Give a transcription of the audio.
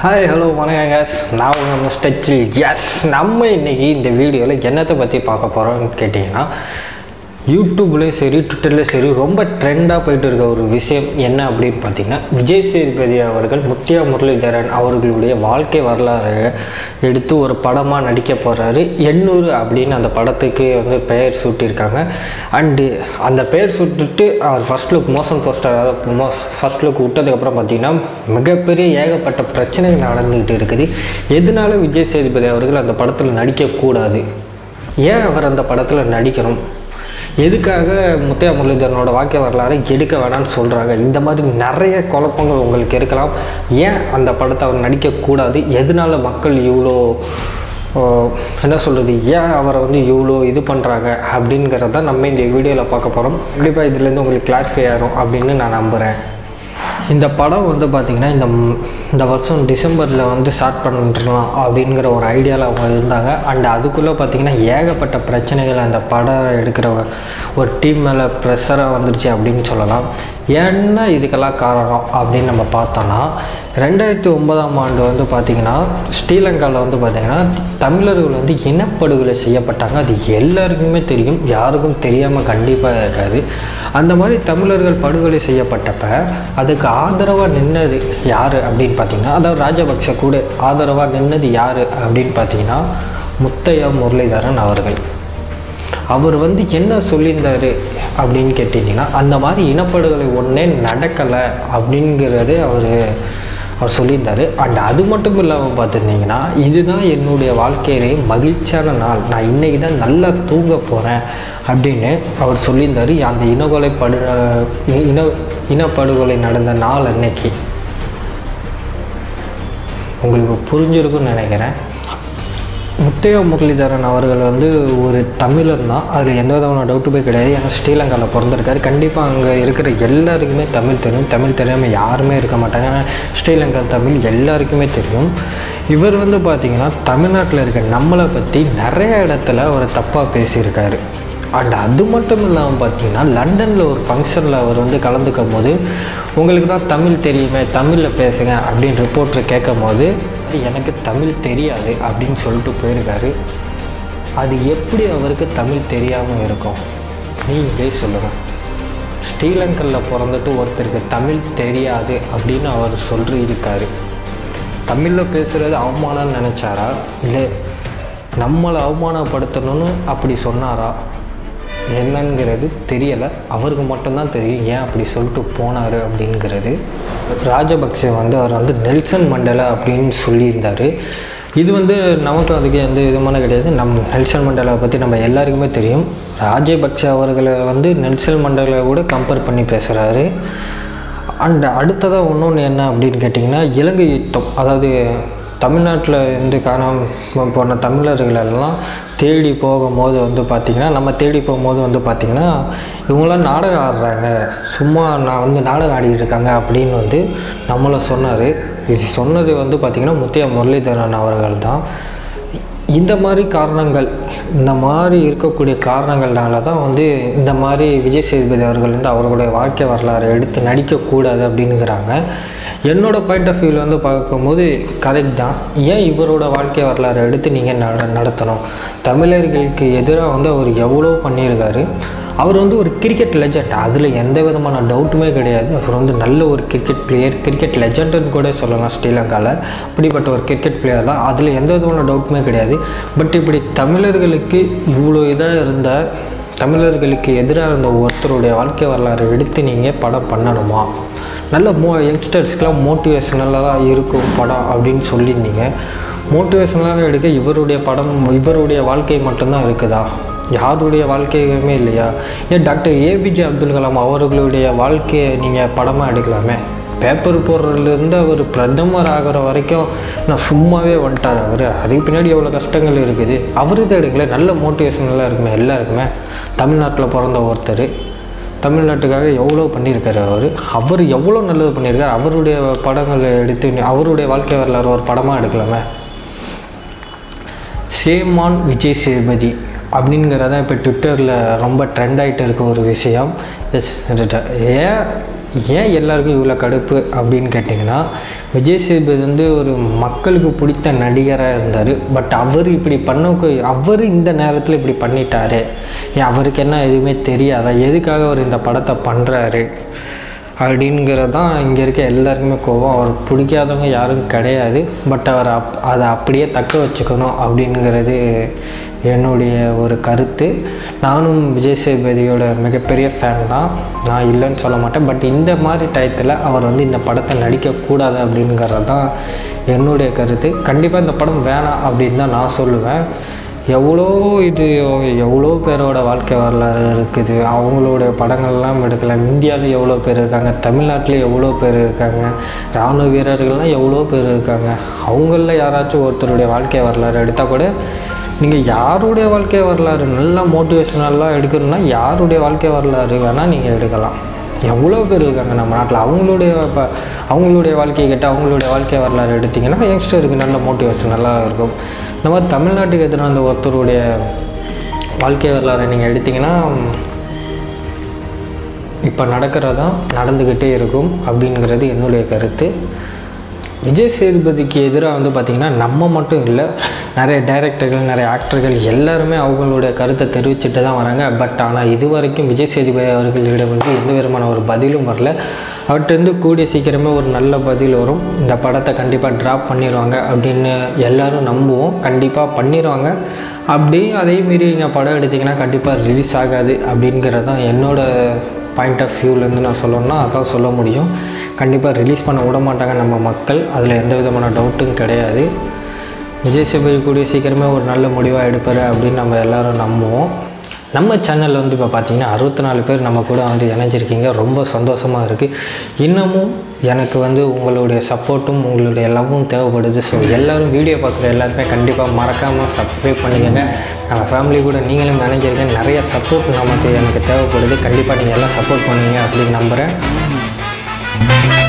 hi hello வணக்கம் case நான் உங்கள் மிஸ்டச்சில் எஸ் நம்ம இன்னைக்கு இந்த வீடியோவில் என்னத்தை பற்றி பார்க்க போகிறோம்னு கேட்டிங்கன்னா யூடியூப்லேயும் சரி ட்விட்டர்லேயும் சரி ரொம்ப ட்ரெண்டாக போயிட்டு இருக்க ஒரு விஷயம் என்ன அப்படின்னு பார்த்தீங்கன்னா விஜய் சேதுபதி அவர்கள் முத்தியா முரளிதரன் அவர்களுடைய வாழ்க்கை வரலாறு எடுத்து ஒரு படமாக நடிக்க போகிறாரு எண்ணூறு அப்படின்னு அந்த படத்துக்கு வந்து பெயர் சூட்டியிருக்காங்க அண்டு அந்த பெயர் சூட்டிட்டு அவர் ஃபர்ஸ்ட் லுக் மோஷன் போஸ்டர் அதாவது மோ ஃபர்ஸ்ட் லுக் விட்டதுக்கப்புறம் பார்த்தீங்கன்னா மிகப்பெரிய ஏகப்பட்ட பிரச்சனைகள் நடந்துக்கிட்டு இருக்குது எதனால விஜய் சேதுபதி அவர்கள் அந்த படத்தில் நடிக்கக்கூடாது ஏன் அவர் அந்த படத்தில் நடிக்கணும் எதுக்காக முத்தையா முரளிதரனோட வாழ்க்கை வரலாறு எடுக்க வேணாம்னு சொல்கிறாங்க இந்த மாதிரி நிறைய குழப்பங்கள் உங்களுக்கு இருக்கலாம் ஏன் அந்த படத்தை அவர் நடிக்கக்கூடாது எதனால மக்கள் இவ்வளோ ஓ, என்ன சொல்கிறது ஏன் அவரை வந்து இவ்வளோ இது பண்ணுறாங்க அப்படிங்கிறத நம்ம இந்த வீடியோவில் பார்க்க போகிறோம் கண்டிப்பாக இதுலேருந்து உங்களுக்கு கிளாரிஃபை ஆகும் அப்படின்னு நான் நம்புகிறேன் இந்த படம் வந்து பார்த்திங்கன்னா இந்த ம்- இந்த வருஷம் டிசம்பரில் வந்து ஸ்டார்ட் பண்ணிடலாம் அப்படிங்கிற ஒரு ஐடியாவில் அவங்க இருந்தாங்க அண்ட் அதுக்குள்ளே பார்த்திங்கன்னா ஏகப்பட்ட பிரச்சனைகள் அந்த படம் எடுக்கிற ஒரு டீம் மேலே ப்ரெஷராக வந்துருச்சு அப்படின்னு சொல்லலாம் ஏன்னா இதுக்கெல்லாம் காரணம் அப்படின்னு நம்ம பார்த்தோன்னா ரெண்டாயிரத்தி ஒன்பதாம் ஆண்டு வந்து பார்த்திங்கன்னா ஸ்ரீலங்காவில் வந்து பார்த்திங்கன்னா தமிழர்கள் வந்து இனப்படுகொலை செய்யப்பட்டாங்க அது எல்லாருக்குமே தெரியும் யாருக்கும் தெரியாமல் கண்டிப்பாக இருக்காது அந்த மாதிரி தமிழர்கள் படுகொலை செய்யப்பட்டப்ப அதுக்கு ஆதரவாக நின்னது யார் அப்படின்னு பார்த்தீங்கன்னா அதாவது ராஜபக்ஷ கூட ஆதரவாக நின்னது யார் அப்படின்னு பார்த்தீங்கன்னா முத்தையா முரளிதரன் அவர்கள் அவர் வந்து என்ன சொல்லியிருந்தாரு அப்படின்னு கேட்டிங்கன்னா அந்த மாதிரி இனப்படுகொலை ஒன்றே நடக்கலை அப்படிங்கிறது அவர் அவர் சொல்லியிருந்தாரு அண்ட் அது மட்டும் இல்லாமல் பார்த்துருந்தீங்கன்னா இதுதான் என்னுடைய வாழ்க்கையிலே மகிழ்ச்சியான நாள் நான் இன்றைக்கி தான் நல்லா தூங்க போகிறேன் அப்படின்னு அவர் சொல்லியிருந்தாரு அந்த இனகொலை படு இன இனப்படுகொலை நடந்த நாள் அன்னைக்கு உங்களுக்கு புரிஞ்சிருக்கும்னு நினைக்கிறேன் முத்தையா முரளிதரன் அவர்கள் வந்து ஒரு தமிழர் தான் அதில் எந்த விதமான டவுட்டுமே கிடையாது ஏன்னா ஸ்ரீலங்காவில் பிறந்திருக்காரு கண்டிப்பாக அங்கே இருக்கிற எல்லாருக்குமே தமிழ் தெரியும் தமிழ் தெரியாமல் யாருமே இருக்க மாட்டாங்க ஸ்ரீலங்கா தமிழ் எல்லாருக்குமே தெரியும் இவர் வந்து பார்த்திங்கன்னா தமிழ்நாட்டில் இருக்க நம்மளை பற்றி நிறைய இடத்துல அவர் தப்பாக பேசியிருக்காரு அண்ட் அது மட்டும் இல்லாமல் பார்த்தீங்கன்னா லண்டனில் ஒரு ஃபங்க்ஷனில் அவர் வந்து கலந்துக்கும் போது உங்களுக்கு தான் தமிழ் தெரியுமே தமிழில் பேசுங்க அப்படின்னு ரிப்போர்ட்டர் கேட்கும் போது எனக்கு தமிழ் தெரியாது அப்படின்னு சொல்லிட்டு போயிருக்காரு அது எப்படி அவருக்கு தமிழ் தெரியாமல் இருக்கும் நீங்களே சொல்லுங்கள் ஸ்ரீலங்கனில் பிறந்துட்டு ஒருத்தருக்கு தமிழ் தெரியாது அப்படின்னு அவர் சொல்லி இருக்காரு தமிழில் பேசுகிறது அவமானம்னு நினச்சாரா இல்லை நம்மளை அவமானப்படுத்தணும்னு அப்படி சொன்னாரா என்னங்கிறது தெரியலை அவருக்கு மட்டும்தான் தெரியும் ஏன் அப்படி சொல்லிட்டு போனார் அப்படிங்கிறது ராஜபக்சே வந்து அவர் வந்து நெல்சன் மண்டேலா அப்படின்னு சொல்லியிருந்தார் இது வந்து நமக்கு அதுக்கு எந்த விதமான கிடையாது நம் நெல்சன் மண்டேலாவை பற்றி நம்ம எல்லாருக்குமே தெரியும் ராஜபக்சே அவர்களை வந்து நெல்சன் மண்டேலா கூட கம்பேர் பண்ணி பேசுகிறாரு அண்ட் அடுத்ததாக இன்னொன்று என்ன அப்படின்னு கேட்டிங்கன்னா இலங்கை யுத்தம் அதாவது தமிழ்நாட்டில் இருந்து காணாம போன தமிழர்கள் எல்லாம் தேடி போகும்போது வந்து பார்த்திங்கன்னா நம்ம தேடி போகும்போது வந்து பார்த்திங்கன்னா இவங்களாம் நாடகம் ஆடுறாங்க சும்மா நான் வந்து நாடகம் ஆடிட்டு இருக்காங்க அப்படின்னு வந்து நம்மளை சொன்னார் இது சொன்னது வந்து பார்த்திங்கன்னா முத்தியா முரளிதரன் அவர்கள் தான் இந்த மாதிரி காரணங்கள் இந்த மாதிரி இருக்கக்கூடிய காரணங்கள்னால தான் வந்து இந்த மாதிரி விஜய் சேதுபதி அவர்கள் வந்து அவர்களுடைய வாழ்க்கை வரலாறு எடுத்து நடிக்கக்கூடாது அப்படிங்கிறாங்க என்னோட பாயிண்ட் ஆஃப் வியூவில் வந்து பார்க்கும்போது கரெக்ட் தான் ஏன் இவரோட வாழ்க்கை வரலாறு எடுத்து நீங்கள் நட நடத்தணும் தமிழர்களுக்கு எதிராக வந்து அவர் எவ்வளோ பண்ணியிருக்காரு அவர் வந்து ஒரு கிரிக்கெட் லெஜண்ட் அதில் எந்த விதமான டவுட்டுமே கிடையாது அவர் வந்து நல்ல ஒரு கிரிக்கெட் பிளேயர் கிரிக்கெட் லெஜண்டுன்னு கூட சொல்லலாம் ஸ்ரீலங்காவில் அப்படிப்பட்ட ஒரு கிரிக்கெட் பிளேயர் தான் அதில் எந்த விதமான டவுட்டுமே கிடையாது பட் இப்படி தமிழர்களுக்கு இவ்வளோ இதாக இருந்த தமிழர்களுக்கு எதிராக இருந்த ஒருத்தருடைய வாழ்க்கை வரலாறு எடுத்து நீங்கள் படம் பண்ணணுமா நல்ல மோ யங்ஸ்டர்ஸ்க்கெலாம் மோட்டிவேஷனலாக இருக்கும் படம் அப்படின்னு சொல்லியிருந்தீங்க மோட்டிவேஷனலாக எடுக்க இவருடைய படம் இவருடைய வாழ்க்கை மட்டும்தான் இருக்குதா யாருடைய வாழ்க்கையுமே இல்லையா ஏன் டாக்டர் ஏபிஜே அப்துல் கலாம் அவர்களுடைய வாழ்க்கையை நீங்கள் படமாக எடுக்கலாமே பேப்பர் போடுறதுலேருந்து அவர் பிரதமர் ஆகிற வரைக்கும் நான் சும்மாவே வந்துட்டார் அவர் அதுக்கு பின்னாடி எவ்வளோ கஷ்டங்கள் இருக்குது அவருக்கு எடுங்களேன் நல்ல மோட்டிவேஷனலாக இருக்குமே எல்லாருக்குமே தமிழ்நாட்டில் பிறந்த ஒருத்தர் தமிழ்நாட்டுக்காக எவ்வளோ பண்ணியிருக்காரு அவர் அவர் எவ்வளோ நல்லது பண்ணியிருக்காரு அவருடைய படங்களை எடுத்து அவருடைய வாழ்க்கை வரலாறு ஒரு படமாக எடுக்கலாமே சேமான் விஜய் சேதுபதி அப்படிங்கிறத இப்போ ட்விட்டரில் ரொம்ப ட்ரெண்ட் ஆகிட்டு இருக்க ஒரு விஷயம் எஸ் ஏன் ஏன் எல்லாருக்கும் இவ்வளோ கடுப்பு அப்படின்னு கேட்டிங்கன்னா விஜய் சேதுபதி வந்து ஒரு மக்களுக்கு பிடித்த நடிகராக இருந்தார் பட் அவர் இப்படி பண்ண அவர் இந்த நேரத்தில் இப்படி பண்ணிட்டாரு ஏன் அவருக்கு என்ன எதுவுமே தெரியாதா எதுக்காக அவர் இந்த படத்தை பண்ணுறாரு அப்படிங்கிறது தான் இங்கே இருக்க எல்லாருக்குமே கோவம் அவர் பிடிக்காதவங்க யாரும் கிடையாது பட் அவர் அப் அதை அப்படியே தக்க வச்சுக்கணும் அப்படிங்கிறது என்னுடைய ஒரு கருத்து நானும் விஜய் சேதுபதியோட மிகப்பெரிய ஃபேன் தான் நான் இல்லைன்னு சொல்ல மாட்டேன் பட் இந்த மாதிரி டயத்தில் அவர் வந்து இந்த படத்தை நடிக்கக்கூடாது அப்படிங்கிறது தான் என்னுடைய கருத்து கண்டிப்பாக இந்த படம் வேணாம் அப்படின்னு தான் நான் சொல்லுவேன் எவ்வளோ இது எவ்வளோ பேரோட வாழ்க்கை வரலாறு இருக்குது அவங்களோட படங்கள்லாம் எடுக்கலாம் இந்தியாவில் எவ்வளோ பேர் இருக்காங்க தமிழ்நாட்டில் எவ்வளோ பேர் இருக்காங்க இராணுவ வீரர்கள்லாம் எவ்வளோ பேர் இருக்காங்க அவங்களில் யாராச்சும் ஒருத்தருடைய வாழ்க்கை வரலாறு எடுத்தால் கூட நீங்கள் யாருடைய வாழ்க்கை வரலாறு நல்லா மோட்டிவேஷனலாக எடுக்கணும்னா யாருடைய வாழ்க்கை வரலாறு வேணால் நீங்கள் எடுக்கலாம் எவ்வளோ பேர் இருக்காங்க நம்ம நாட்டில் அவங்களுடைய இப்போ அவங்களுடைய வாழ்க்கையை கேட்டு அவங்களுடைய வாழ்க்கை வரலாறு எடுத்திங்கன்னா யங்ஸ்டருக்கு நல்ல மோட்டிவேஷன் நல்லா இருக்கும் இந்த மாதிரி தமிழ்நாட்டுக்கு எதிராக அந்த ஒருத்தருடைய வாழ்க்கை வரலாறை நீங்கள் எடுத்திங்கன்னா இப்போ நடக்கிறதான் நடந்துக்கிட்டே இருக்கும் அப்படிங்கிறது என்னுடைய கருத்து விஜய் சேதுபதிக்கு எதிராக வந்து பார்த்திங்கன்னா நம்ம மட்டும் இல்லை நிறைய டைரக்டர்கள் நிறைய ஆக்டர்கள் எல்லாருமே அவங்களுடைய கருத்தை தெரிவிச்சுட்டு தான் வராங்க பட் ஆனால் இது வரைக்கும் விஜய் சேதுபதி அவர்களிடம் வந்து எந்த விதமான ஒரு பதிலும் வரல அவர்கிட்டருந்து கூடிய சீக்கிரமே ஒரு நல்ல பதில் வரும் இந்த படத்தை கண்டிப்பாக ட்ராப் பண்ணிடுவாங்க அப்படின்னு எல்லாரும் நம்புவோம் கண்டிப்பாக பண்ணிடுவாங்க அப்படி அதே மீறி நீங்கள் படம் எடுத்திங்கன்னா கண்டிப்பாக ரிலீஸ் ஆகாது அப்படிங்கிறது தான் என்னோட பாயிண்ட் ஆஃப் வியூலேருந்து நான் சொல்லணும்னா அதான் சொல்ல முடியும் கண்டிப்பாக ரிலீஸ் பண்ண விட மாட்டாங்க நம்ம மக்கள் அதில் எந்த விதமான டவுட்டும் கிடையாது விஜய் சேதுபதி கூடிய சீக்கிரமே ஒரு நல்ல முடிவாக எடுப்பார் அப்படின்னு நம்ம எல்லாரும் நம்புவோம் நம்ம சேனலில் வந்து இப்போ பார்த்தீங்கன்னா அறுபத்தி நாலு பேர் நம்ம கூட வந்து இணைஞ்சிருக்கீங்க ரொம்ப சந்தோஷமாக இருக்குது இன்னமும் எனக்கு வந்து உங்களுடைய சப்போர்ட்டும் உங்களுடைய லவ்வும் தேவைப்படுது ஸோ எல்லோரும் வீடியோ பார்க்குற எல்லாருமே கண்டிப்பாக மறக்காமல் சப்ஸ்கிரைப் பண்ணிக்கோங்க நம்ம ஃபேமிலி கூட நீங்களும் நினைஞ்சிருக்கேன் நிறைய சப்போர்ட் நமக்கு எனக்கு தேவைப்படுது கண்டிப்பாக நீங்கள் எல்லாம் சப்போர்ட் பண்ணுவீங்க அப்படின்னு நம்புகிறேன்